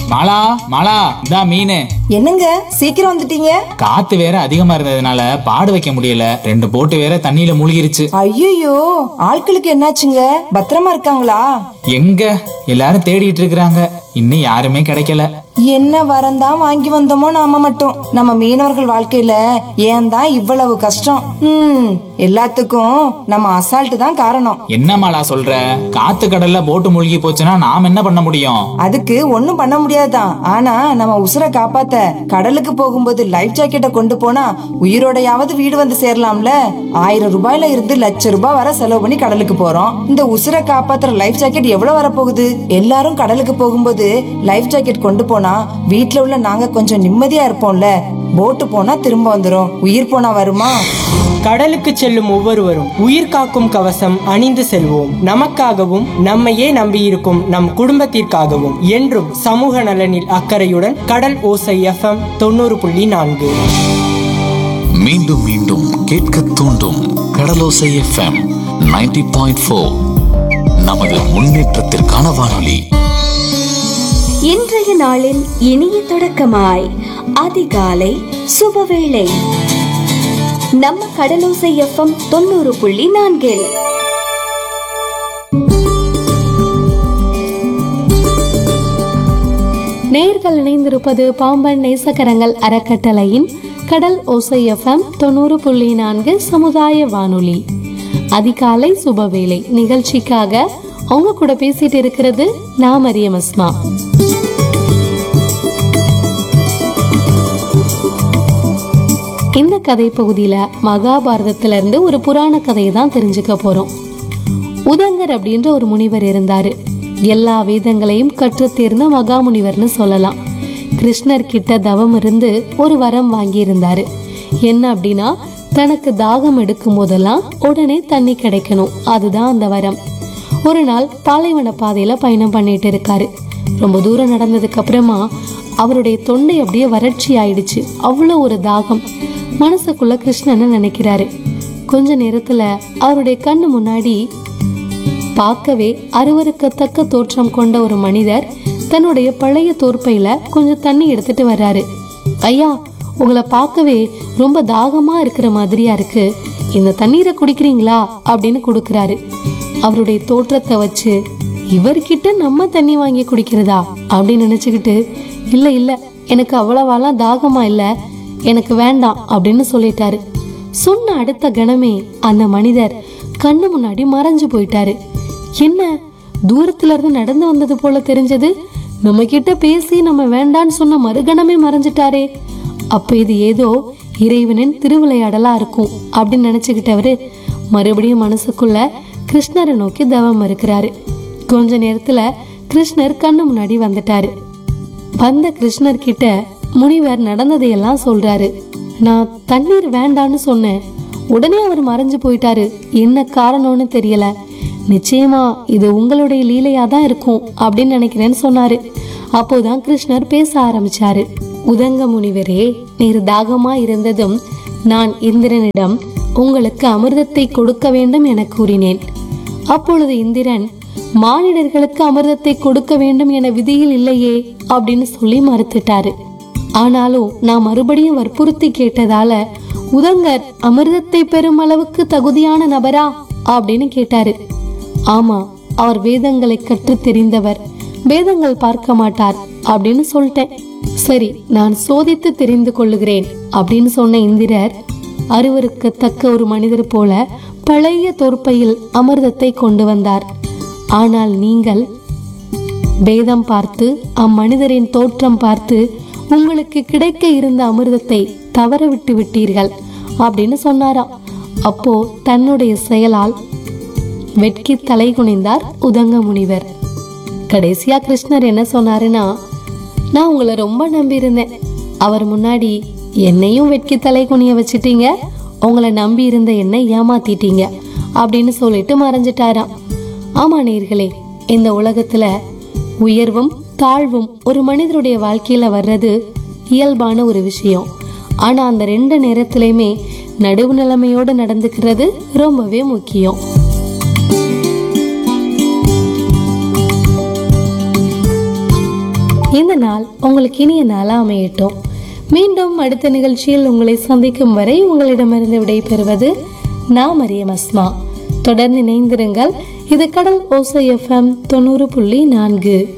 மாலா மாலா இதா மீன் என்னங்க சீக்கிரம் வந்துட்டீங்க காத்து வேற அதிகமா இருந்ததுனால பாடு வைக்க முடியல ரெண்டு போட்டு வேற தண்ணியில மூழ்கிருச்சு ஐயோ ஆட்களுக்கு என்னாச்சுங்க பத்திரமா இருக்காங்களா எங்க எல்லாரும் தேடிட்டு இருக்கிறாங்க இன்னும் யாருமே கிடைக்கல என்ன வரந்தான் வாங்கி வந்தோமோ நாம மட்டும் நம்ம மீனவர்கள் வாழ்க்கையில ஏன் தான் இவ்வளவு கஷ்டம் ம் எல்லாத்துக்கும் நம்ம அசால்ட் தான் காரணம் என்ன மாலா சொல்ற காத்து கடல்ல போட்டு மூழ்கி போச்சுன்னா நாம் என்ன பண்ண முடியும் அதுக்கு ஒண்ணும் பண்ண முடியாதுதான் ஆனா நம்ம உசுரை காப்பாத்த கடலுக்கு போகும்போது லைஃப் ஜாக்கெட்டை கொண்டு போனா உயிரோடையாவது வீடு வந்து சேரலாம்ல ஆயிரம் ரூபாயில இருந்து லட்ச ரூபாய் வரை செலவு பண்ணி கடலுக்கு போறோம் இந்த உசுரை காப்பாத்துற லைஃப் ஜாக்கெட் எவ்வளவு வரப்போகுது எல்லாரும் கடலுக்கு போகும்போது லைஃப் ஜாக்கெட் கொண்டு போனா வீட்ல உள்ள நாங்க கொஞ்சம் நிம்மதியா இருப்போம்ல போட்டு போனா திரும்ப வந்துரும் உயிர் போனா வருமா கடலுக்கு செல்லும் ஒவ்வொருவரும் உயிர் காக்கும் கவசம் அணிந்து செல்வோம் நமக்காகவும் நம்மையே நம்பியிருக்கும் நம் குடும்பத்திற்காகவும் என்றும் சமூக நலனில் அக்கறையுடன் கடல் ஓசை எஃப்எம் தொண்ணூறு புள்ளி நான்கு மீண்டும் மீண்டும் கேட்க தூண்டும் கடலோசை எஃப்எம் 90.4 பாயிண்ட் ஃபோர் நமது முன்னேற்றத்திற்கான வானொலி இன்றைய நாளின் இனிய தொடக்கமாய் அதிகாலை சுபவேளை நம்ம கடலோசை எஃப்எம் தொண்ணூறு புள்ளி நான்கில் நேர்கள் இணைந்திருப்பது பாம்பன் நேசக்கரங்கள் அறக்கட்டளையின் கடல் ஓசை எஃப்எம் தொண்ணூறு புள்ளி நான்கு சமுதாய வானொலி அதிகாலை சுபவேளை நிகழ்ச்சிக்காக அவங்க கூட பேசிட்டு இருக்கிறது நான் மரியம் அஸ்மா இந்த கதை பகுதியில மகாபாரதத்துல இருந்து ஒரு புராண கதையை தான் தெரிஞ்சுக்க போறோம் உதங்கர் அப்படின்ற ஒரு முனிவர் இருந்தாரு எல்லா வேதங்களையும் கற்றுத் தேர்ந்த மகாமுனிவர்னு சொல்லலாம் கிருஷ்ணர் கிட்ட தவம் இருந்து ஒரு வரம் வாங்கி இருந்தாரு என்ன அப்படின்னா தனக்கு தாகம் எடுக்கும் போதெல்லாம் உடனே தண்ணி கிடைக்கணும் அதுதான் அந்த வரம் ஒரு நாள் பாலைவன பாதையில பயணம் பண்ணிட்டு இருக்காரு ரொம்ப தூரம் நடந்ததுக்கு அப்புறமா அவருடைய தொண்டை அப்படியே வறட்சி ஆயிடுச்சு அவ்வளோ ஒரு தாகம் மனசுக்குள்ள கிருஷ்ணனை நினைக்கிறாரு கொஞ்ச நேரத்துல அவருடைய கண்ணு முன்னாடி பார்க்கவே அருவருக்கத்தக்க தோற்றம் கொண்ட ஒரு மனிதர் தன்னுடைய பழைய தோற்பையில கொஞ்சம் தண்ணி எடுத்துட்டு வர்றாரு ஐயா உங்களை பார்க்கவே ரொம்ப தாகமா இருக்கிற மாதிரியா இருக்கு இந்த தண்ணீரை குடிக்கிறீங்களா அப்படின்னு கொடுக்கறாரு அவருடைய தோற்றத்தை வச்சு இவர்கிட்ட நம்ம தண்ணி வாங்கி குடிக்கிறதா அப்படின்னு நினைச்சுக்கிட்டு இல்ல இல்ல எனக்கு அவ்வளவாலாம் தாகமா இல்ல எனக்கு வேண்டாம் அப்படின்னு சொல்லிட்டாரு சொன்ன அடுத்த கணமே அந்த மனிதர் கண்ணு முன்னாடி மறைஞ்சு போயிட்டாரு என்ன தூரத்துல இருந்து நடந்து வந்தது போல தெரிஞ்சது நம்ம கிட்ட பேசி நம்ம வேண்டான்னு சொன்ன மறுகணமே மறைஞ்சிட்டாரே அப்ப இது ஏதோ இறைவனின் திருவிளையாடலா இருக்கும் அப்படின்னு நினைச்சுக்கிட்டவரு மறுபடியும் மனசுக்குள்ள கிருஷ்ணரை நோக்கி தவம் இருக்கிறாரு கொஞ்ச நேரத்துல கிருஷ்ணர் கண்ணு முன்னாடி வந்துட்டாரு வந்த கிருஷ்ணர் கிட்ட முனிவர் நடந்ததையெல்லாம் சொல்றாரு நான் தண்ணீர் வேண்டான்னு சொன்னேன் உடனே அவர் மறைஞ்சு போயிட்டாரு என்ன காரணம்னு தெரியல நிச்சயமா இது உங்களுடைய லீலையா தான் இருக்கும் அப்படின்னு நினைக்கிறேன்னு சொன்னாரு அப்போதான் கிருஷ்ணர் பேச ஆரம்பிச்சாரு உதங்க முனிவரே நீர் தாகமா இருந்ததும் நான் இந்திரனிடம் உங்களுக்கு அமிர்தத்தை கொடுக்க வேண்டும் என கூறினேன் அப்பொழுது இந்திரன் மானிடர்களுக்கு அமிர்தத்தை கொடுக்க வேண்டும் என விதியில் இல்லையே அப்படின்னு சொல்லி மறுத்துட்டாரு ஆனாலும் நான் மறுபடியும் வற்புறுத்தி கேட்டதால உதங்கர் அமிர்தத்தை பெறும் அளவுக்கு தகுதியான நபரா அப்படின்னு கேட்டாரு ஆமா அவர் வேதங்களை கற்று தெரிந்தவர் வேதங்கள் பார்க்க மாட்டார் அப்படின்னு சொல்லிட்டேன் சரி நான் சோதித்து தெரிந்து கொள்ளுகிறேன் அப்படின்னு சொன்ன இந்திரர் அருவருக்கத்தக்க ஒரு மனிதர் போல பழைய தோற்பையில் அமிர்தத்தை கொண்டு வந்தார் ஆனால் நீங்கள் வேதம் பார்த்து அம்மனிதரின் தோற்றம் பார்த்து உங்களுக்கு கிடைக்க இருந்த அமிர்தத்தை தவற விட்டு விட்டீர்கள் அப்படின்னு சொன்னாராம் அப்போ தன்னுடைய செயலால் வெட்கி தலை குனிந்தார் உதங்க முனிவர் கடைசியா கிருஷ்ணர் என்ன சொன்னாருன்னா நான் உங்களை ரொம்ப நம்பியிருந்தேன் அவர் முன்னாடி என்னையும் வெட்கி தலை குனிய வச்சிட்டீங்க உங்களை நம்பி இருந்த என்னை ஏமாத்திட்டீங்க அப்படின்னு சொல்லிட்டு மறைஞ்சிட்டாராம் ஆமா நேர்களே இந்த உலகத்துல உயர்வும் தாழ்வும் ஒரு மனிதருடைய வாழ்க்கையில வர்றது இயல்பான ஒரு விஷயம் ஆனா அந்த ரெண்டு நேரத்திலையுமே நடுவு நிலைமையோடு நடந்துக்கிறது ரொம்பவே முக்கியம் இந்த நாள் உங்களுக்கு இனிய நாளா அமையட்டும் மீண்டும் அடுத்த நிகழ்ச்சியில் உங்களை சந்திக்கும் வரை உங்களிடமிருந்து விடைபெறுவது நான் மரியம் அஸ்மா தொடர்ந்து இணைந்திருங்கள் இது கடல் ஓசை எஃப்எம் தொண்ணூறு புள்ளி நான்கு